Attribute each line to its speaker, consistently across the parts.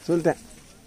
Speaker 1: சொல்லிட்டேன்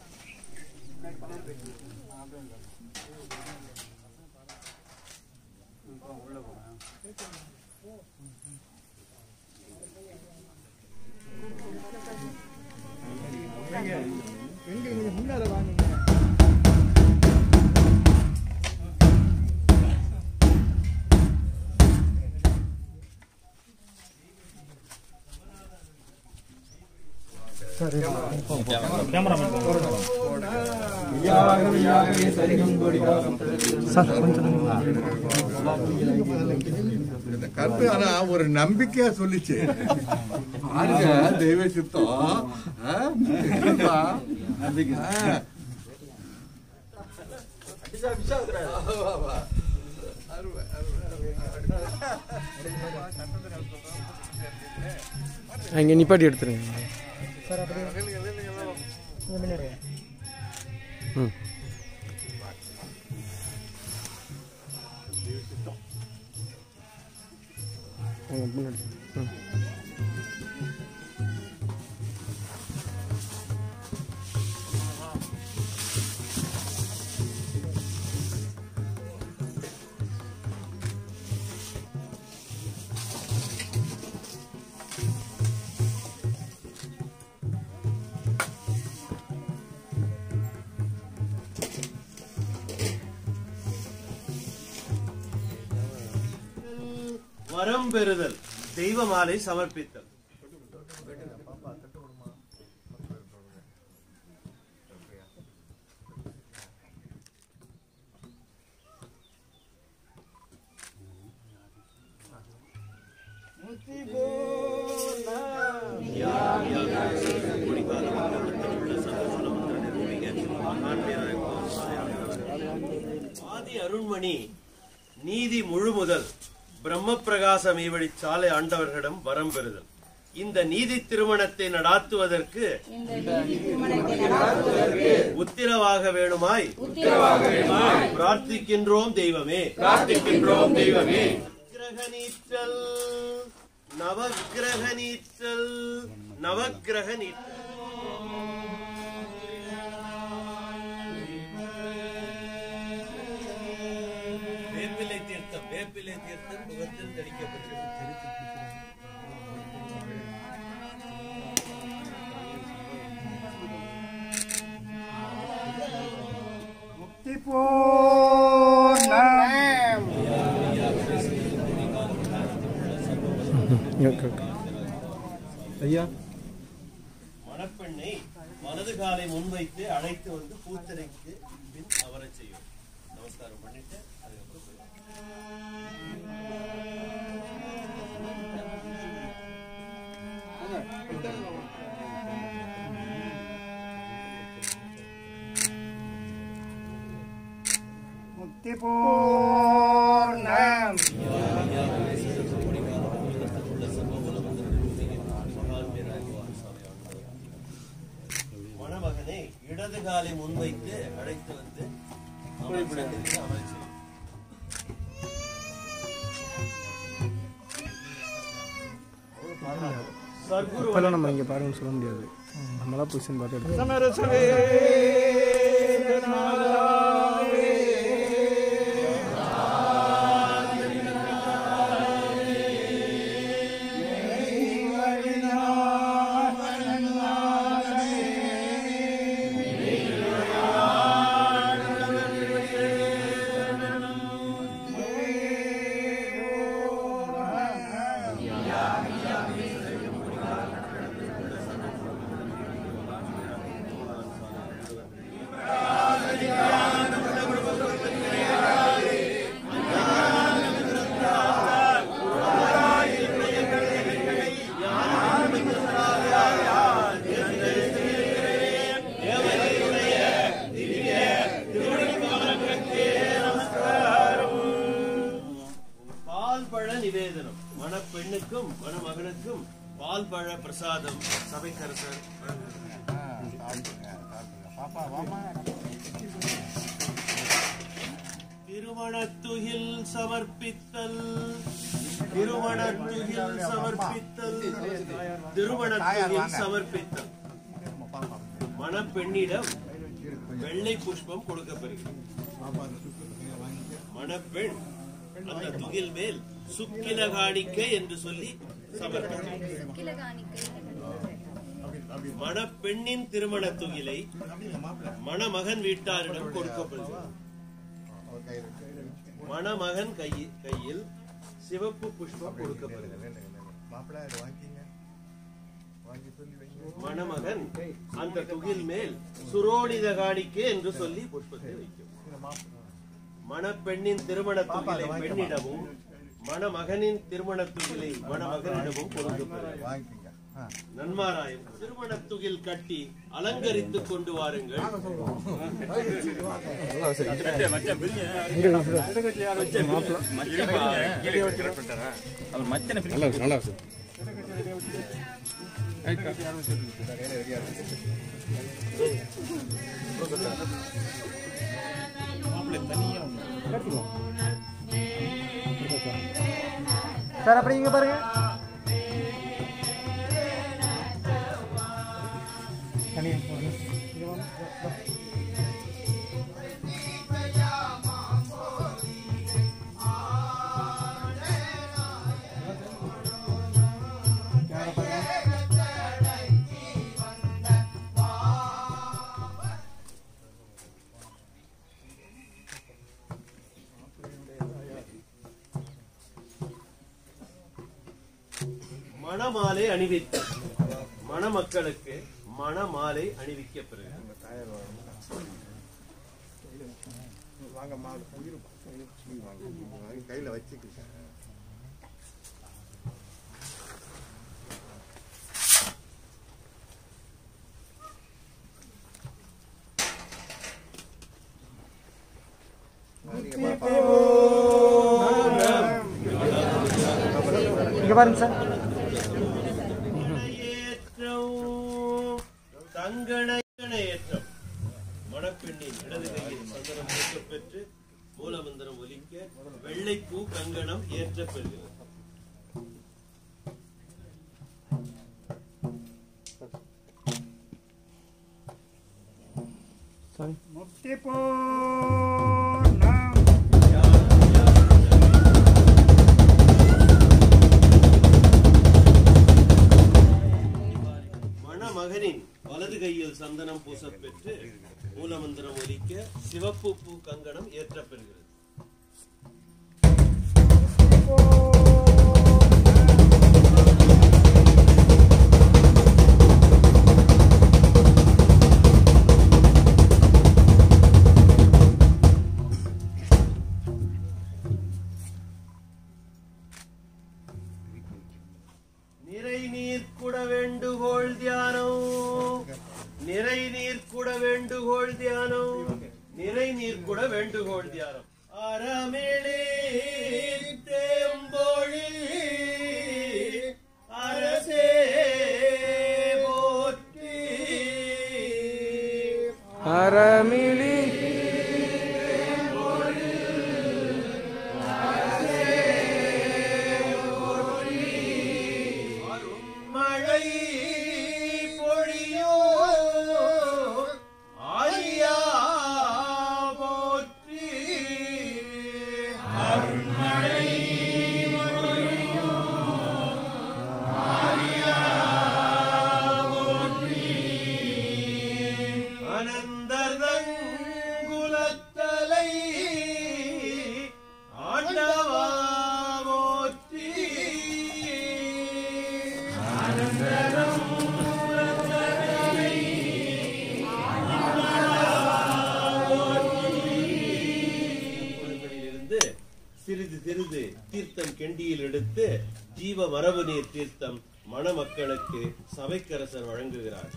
Speaker 2: இந்த கருத்து ஆனா ஒரு நம்பிக்கையா சொல்லிச்சு பாருங்க தெய்வ சித்தம் ஆ? இல்லப்பா. ஆ. அருமை, அருமை, அருமை.
Speaker 1: அங்கே நிப்பாட்டி எடுத்துருங்க ம் அங்க முன்னாடி ம்
Speaker 3: வரம் பெறுதல் தெய்வ மாலை சமர்ப்பித்தல் ஆதி அருண்மணி நீதி முழுமுதல் பிரம்ம பிரகாசம் ஈவழி சாலை ஆண்டவர்களிடம் வரம் பெறுதல் இந்த நீதி திருமணத்தை நடாத்துவதற்கு உத்திரவாக வேணுமாய் பிரார்த்திக்கின்றோம் தெய்வமே பிரார்த்திக்கின்றோம் தெய்வமே கிரக நீற்றல் நவக்கிரக நீற்றல் நவக்கிரக நீற்றல் வேப்பிலை தீர்த்தம் வேப்பிலை தீர்த்தம் முகத்தில் தெளிக்கப்பட்டிருக்கிறது
Speaker 1: ஓகே ஓகே ஐயா
Speaker 3: மணப்பெண்ணை வலது காலை முன்வைத்து அழைத்து வந்து பூத்தரைக்கு பின் அமரச் செய்யும் நமஸ்காரம் பண்ணிட்டு அதுக்கப்புறம் போயிடும். மணமகனை இடது காலை முன்வைத்து அழைத்து வந்து அமர்ப்பிடத்திற்கு அமரச் செய்யும் சர்க்குரு
Speaker 1: இப்போல்லாம் நம்ம இங்கே பாருங்கன்னு சொல்ல முடியாது நம்மளாம் பொசிஷன் பார்த்து எடுத்து பால் பழ நிவேதனம் மணப்பெண்ணுக்கும் மணமகனுக்கும் பால் பழ பிரசாதம் சபைக்கரசர் திருமணத்துகில் சமர்ப்பித்தல் திருமணத்துகில் சமர்ப்பித்தல் திருமணத்துகில் சமர்ப்பித்தல்
Speaker 3: மணப்பெண்ணிடம் வெள்ளை புஷ்பம் கொடுக்கப்பெறுகிறது மணப்பெண் அந்த துகில் மேல் சுக்கில காணிக்கை என்று சொல்லி சமர்ப்பிக்கிறார் மணப்பெண்ணின் திருமண துகிலை மணமகன் வீட்டாரிடம் கொடுக்கப்படுகிறது மணமகன் கை- கையில் சிவப்பு புஷ்பம் கொடுக்கப்படுகிறது மணமகன் அந்த துகில் மேல் சுரோனித காணிக்கை என்று சொல்லி புஷ்பத்தை வைக்கும் மணப்பெண்ணின் திருமண துகிலை பெண்ணிடமும் மணமகனின் திருமண துகிலை மணமகனிடமும் கொடுக்கப்படுகிறது நன்மாராயம் திருமண துகில் கட்டி அலங்கரித்துக் கொண்டு வாருங்கள்
Speaker 1: நல்லா இருக்கு நல்லா இருக்கு
Speaker 4: சார் அப்படி இங்க பாருங்க தனியா போங்க. இங்க வாங்க. வா, வா. கேமரா பாருங்க.
Speaker 3: மணமாலை அணிவித்தல் மணமக்களுக்கு மணமாலை அணிவிக்கப்படுகிறது
Speaker 2: கையில வச்சுக்கிட்டேன்
Speaker 4: இங்க பாருங்க சார்
Speaker 3: ஏற்றம் தங்கண ஏற்றம் மணப்பெண்ணின் இடது கையில் சந்தனம் பூசப் பெற்று மூலமந்திரம் ஒலிக்க வெள்ளைப்பூ கங்கணம் ஏற்றப் பெறுகிறது
Speaker 4: சாரி
Speaker 3: மணமகனின் வலது கையில் சந்தனம் பூசப் பெற்று மூலமந்திரம் ஒலிக்க சிவப்பு பூ கங்கணம் ஏற்றப் பெறுகிறது நிறை நீர் குட வேண்டுகோள் தியானம் நிறை நீர் குட வேண்டுகோள் தியானம் நிறை நீர் குட வேண்டுகோள் தியானம் அறமிழி தேம்பொழி அரசே போற்றி
Speaker 1: அறமிழி
Speaker 3: மழை பொழியோ ஆழியா போற்றி அனந்தர்தங்குலத்தலை ஆண்டவா போற்றி குளங்களிலிருந்து சிறிது சிறிது தீர்த்தம் கெண்டியில் எடுத்து ஜீவ மரபு நீர் தீர்த்தம் மணமக்களுக்கு சபைக்கரசர் வழங்குகிறார்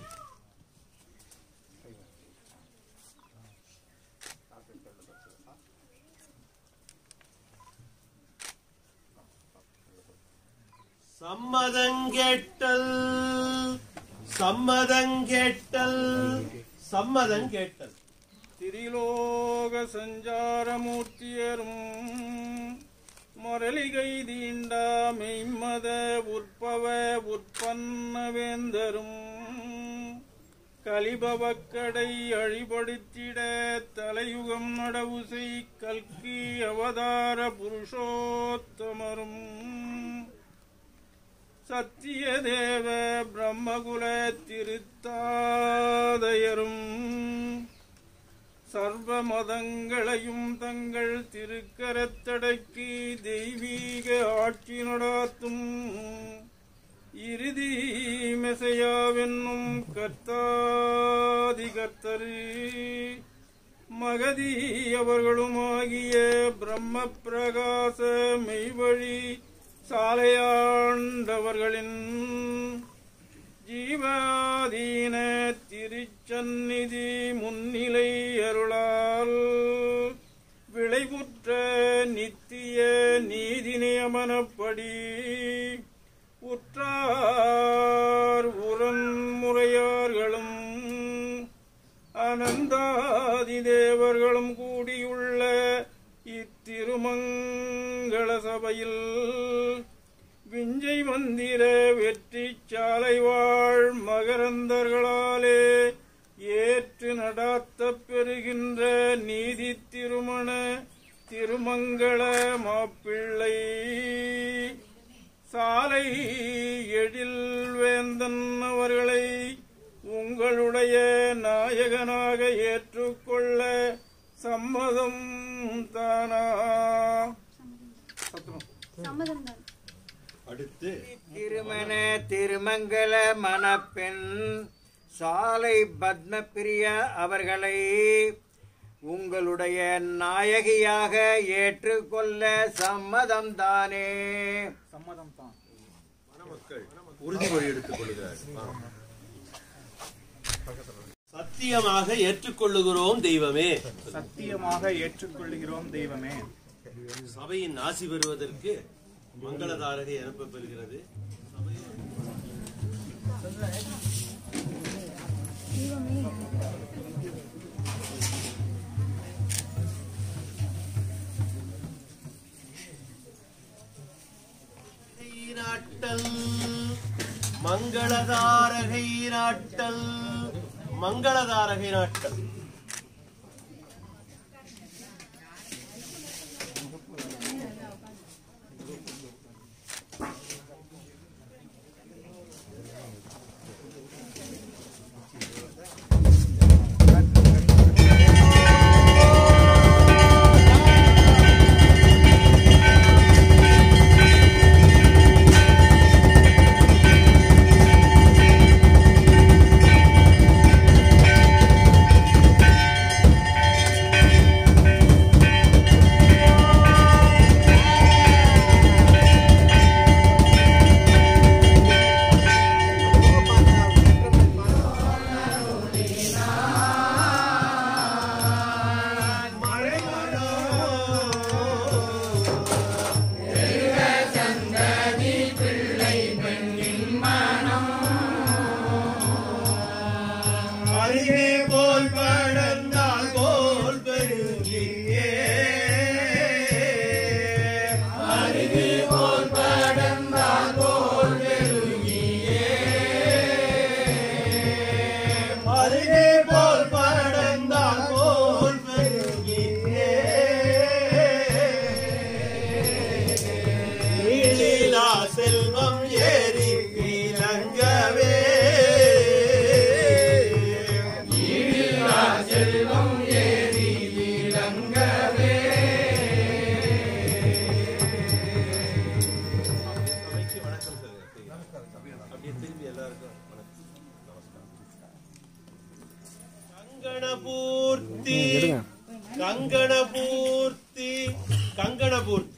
Speaker 3: சம்மதங்கேட்டல் சம்மதங்கேட்டல் சம்மதங்கேட்டல்
Speaker 5: திரிலோக சஞ்சாரமூர்த்தியரும் முரளிகை தீண்ட மெய்மத உற்பவ உற்பன்ன வேந்தரும் கலிபவக்கடை அழிபடுத்திட தலையுகம் நடவு செய் கல்கி அவதார புருஷோத்தமரும் சத்தியதேவ பிரம்மகுல திருத்தாதையரும் சர்வ மதங்களையும் தங்கள் திருக்கரத்தடக்கி தெய்வீக ஆட்சி நடாத்தும் இறுதி மெசையாவென்னும் கர்த்தாதி கர்த்தரு மகதி அவர்களுமாகிய பிரம்ம பிரகாச மெய்வழி சாலையாண்டவர்களின் ஜீவாதீன திருச்சந்நிதி முன்னிலை அருளால் விளைவுற்ற நித்திய நீதி நியமனப்படி உற்றார் உரன்முறையார்களும் அனந்தாதி தேவர்களும் கூடியுள்ள இத்திருமங்கள சபையில் விஞ்சை மந்திர வெற்றி சாலை வாழ் மகரந்தர்களாலே ஏற்று நடாத்தப் பெறுகின்ற நீதி திருமண திருமங்கள மாப்பிள்ளை சாலை எழில் வேந்தன் அவர்களை உங்களுடைய நாயகனாக ஏற்றுக்கொள்ள சம்மதம் தானா
Speaker 6: சம்மதம் தான்
Speaker 3: அடுத்து
Speaker 7: திருமண திருமங்கல மணப்பெண் சாலை பத்மபிரிய அவர்களை உங்களுடைய நாயகியாக ஏற்றுக்கொள்ள சம்மதம் தானே
Speaker 4: சம்மதம் தான்
Speaker 3: மணமக்கள் உறுதிமொழி எடுத்துக் கொள்கிறார் சத்தியமாக ஏற்றுக்கொள்ளுகிறோம் தெய்வமே
Speaker 4: சத்தியமாக ஏற்றுக்கொள்கிறோம் தெய்வமே
Speaker 3: சபையின் ஆசி பெறுவதற்கு மங்களதாரகை அனுப்ப பெறுகிறது
Speaker 6: தெய்வமே
Speaker 3: நாட்டல் மங்களதாரகை நாட்டல் மங்களதாரகை நாட்டல் அருகே போல் படர்ந்தால் போல் பெருகியே அருகே போல் படர்ந்தால் போல் பெருகியே அருகே போல் படர்ந்தால் போல் பெருகியே நீளிலா செல்வம் ஏறி இலங்கவே சபைக்கு வணக்கம் சொல்லுங்க அப்படியே திரும்பி எல்லாருக்கும் வணக்கம் நமஸ்காரம் கங்கணபூர்த்தி கங்கணபூர்த்தி கங்கணபூர்த்தி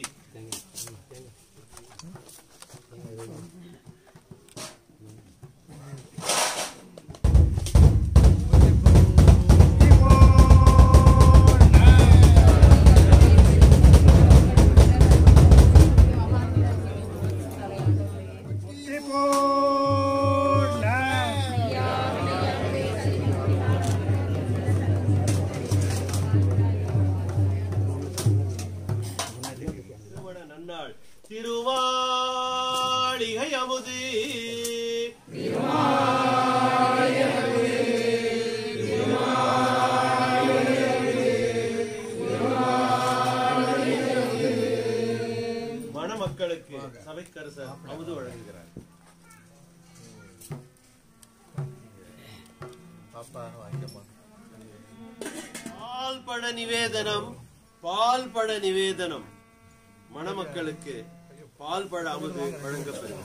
Speaker 3: சபைக்கரசர் அமுது வழங்குகிறார்
Speaker 2: பாப்பா வாங்கிக்கமா
Speaker 3: பால் பழ நிவேதனம் பால் பழ நிவேதனம் மணமக்களுக்கு பால் பழ அமுது வழங்கப்பெறும்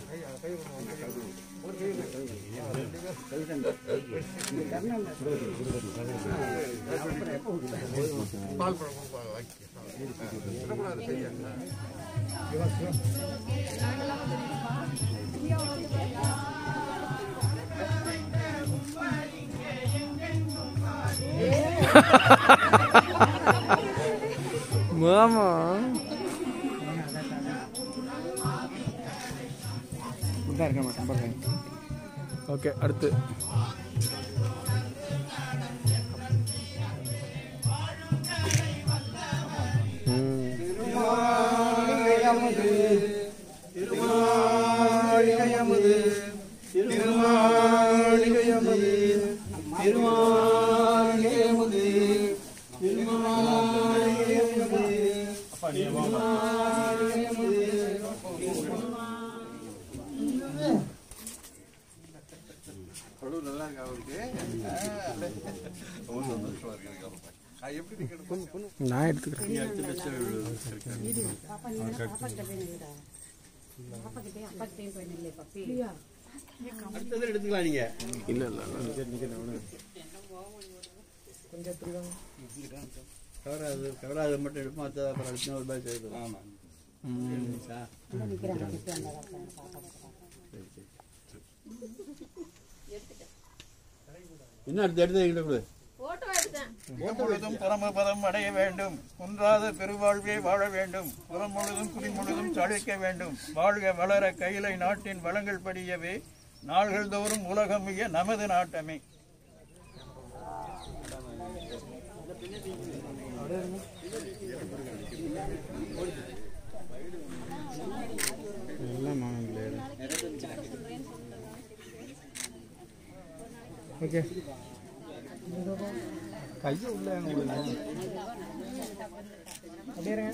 Speaker 2: பால் பழம் வாங்கிக்க விடக்கூடாது கையை
Speaker 1: மாமா
Speaker 4: இதான் இருக்க மாட்டேன் பாருங்க
Speaker 1: ஓகே அடுத்து ம்.
Speaker 2: படம் நல்லா இருக்கா அவருக்கு ரொம்ப சந்தோஷமா இருக்கு எனக்கு அவரை பார்க்க. ஆ, எப்படி இருக்கணும்
Speaker 1: நான் எடுத்துக்கிறேன்
Speaker 3: அடுத்தது எடுத்துக்கலாம் நீங்க
Speaker 1: இல்லை இல்லை
Speaker 8: கவராது கவராது மட்டும் எடுப்போம் மற்ற அப்புறம் அடுத்த ஒரு பாய் செய்து ஆமாம் இன்னும் அடுத்து எடுத்து எங்கிட்ட கொடு எப்பொழுதும் பரமபதம் அடைய வேண்டும் குன்றாத பெருவாழ்வே வாழ வேண்டும் புறம் முழுதும் குடி முழுதும் தழைக்க வேண்டும் வாழ்க வளர கையிலை நாட்டின் வளங்கள் படியவே நாள்கள் தோறும் உலகம் மிக நமது நாட்டமே
Speaker 1: எல்லாம் மாமங்களே ஓகே
Speaker 8: கையை உள்ள
Speaker 4: அப்படியே இருங்க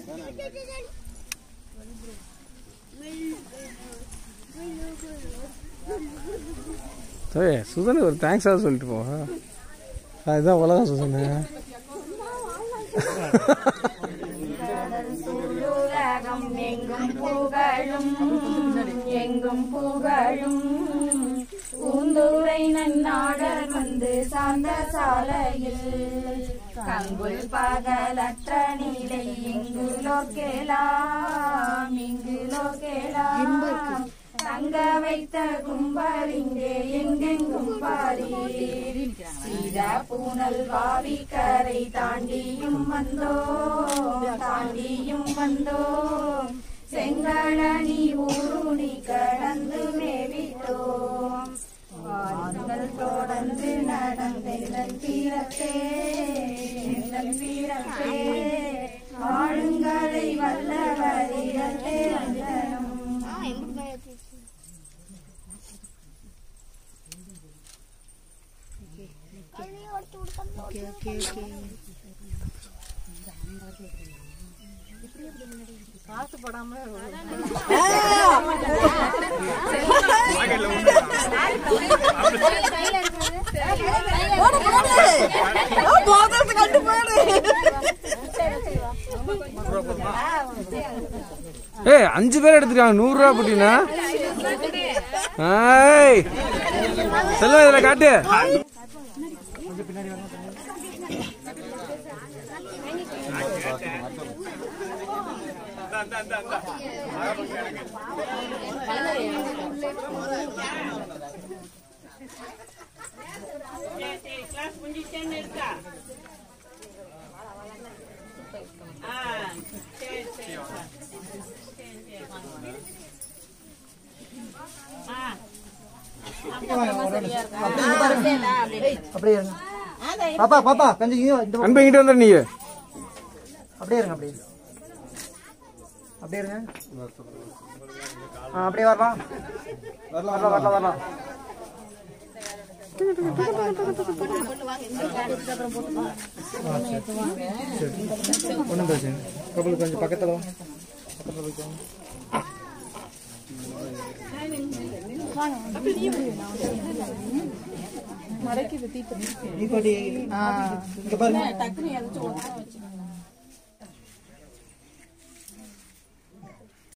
Speaker 1: சரி சுதன் ஒரு தேங்க்ஸாக சொல்லிட்டு போ அதுதான் உலகம் சுதன்
Speaker 6: உலகம் எங்கும் புகழும் எங்கும் புகழும் பூந்துரை நன்னாடர் வந்து சார்ந்த சாலையில் கங்குல் பகலற்ற நிலை எங்குலோக்கெலாம் இங்குலோக்கெலாம் தங்க வைத்த கும்பல் இங்கே எங்கெங்கும் பாரீர் சீத பூனல் வாவி கரை தாண்டியும் வந்தோம் தாண்டியும் வந்தோம் செங்கடனி ஊருணி கடந்து மேவித்தோம் வாருங்கள் தொடர்ந்து நடந்தெந்தன் தீரத்தே எந்தன் தீரத்தே ஆளுங்களை வல்லவரிடத்தே வந்தனும்
Speaker 1: ஏய் அஞ்சு பேர் எடுத்துருக்காங்க நூறுரூவா போட்டீங்கன்னா ஏய் செல்வம் இதில் காட்டு
Speaker 4: அப்படியே இருங்க பாப்பா பாப்பா கொஞ்சம் இங்க இந்த பக்கம்.
Speaker 1: அன்பு இங்கிட்ட வந்துடு நீ
Speaker 4: அப்படியே இருங்க அப்படியே அப்படியே இருங்க ஆ, அப்படியே வரலாம் வரலாம் வரலாம் வரலாம் ஒன்றும் பிரச்சனை கப்பல் கொஞ்சம் பக்கத்தில் வாங்க பக்கத்தில் போய்க்கோங்க தீப்பெட்டி இங்க பாருங்க